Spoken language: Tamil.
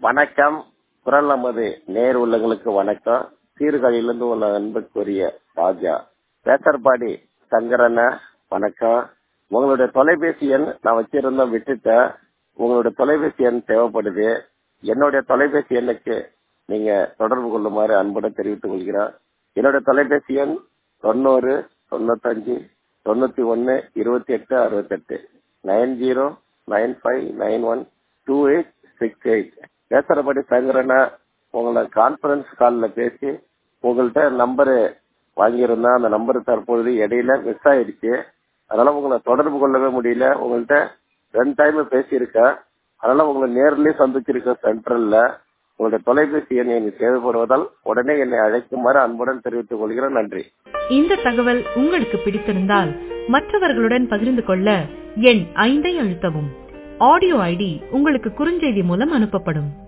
வணக்கம் குரல் நமது நேர் உள்ளங்களுக்கு வணக்கம் சீர்காழியிலிருந்து உள்ள அன்புக்குரிய ராஜா பேசர்பாடி சங்கரண்ண வணக்கம் உங்களுடைய தொலைபேசி எண் நான் வச்சிருந்தேன் விட்டுட்டேன் உங்களுடைய தொலைபேசி எண் தேவைப்படுது என்னுடைய தொலைபேசி எண்ணுக்கு நீங்க தொடர்பு கொள்ளுமாறு அன்புடன் தெரிவித்துக் கொள்கிறேன் என்னுடைய தொலைபேசி எண் தொண்ணூறு தொண்ணூத்தஞ்சு தொண்ணூத்தி ஒன்னு இருபத்தி எட்டு அறுபத்தெட்டு nine zero nine five nine one two eight six eight பேசுறபடி சங்கரனா உங்களை கான்பரன்ஸ் காலில் பேசி உங்கள்கிட்ட நம்பரு வாங்கியிருந்தேன் அந்த நம்பர் தற்பொழுது இடையில மிஸ் ஆயிடுச்சு அதனால உங்களை தொடர்பு கொள்ளவே முடியல உங்கள்கிட்ட ரெண்டு டைம் பேசியிருக்கேன் அதனால உங்களை நேர்லயே சந்திச்சிருக்கேன் சென்ட்ரல்ல உங்களுடைய தொலைபேசி எண் எனக்கு தேவைப்படுவதால் உடனே என்னை அழைக்குமாறு அன்புடன் தெரிவித்துக் கொள்கிறேன் நன்றி இந்த தகவல் உங்களுக்கு பிடித்திருந்தால் மற்றவர்களுடன் பகிர்ந்து கொள்ள எண் ஐந்தை அழுத்தவும் ஆடியோ ஐடி உங்களுக்கு குறுஞ்செய்தி மூலம் அனுப்பப்படும்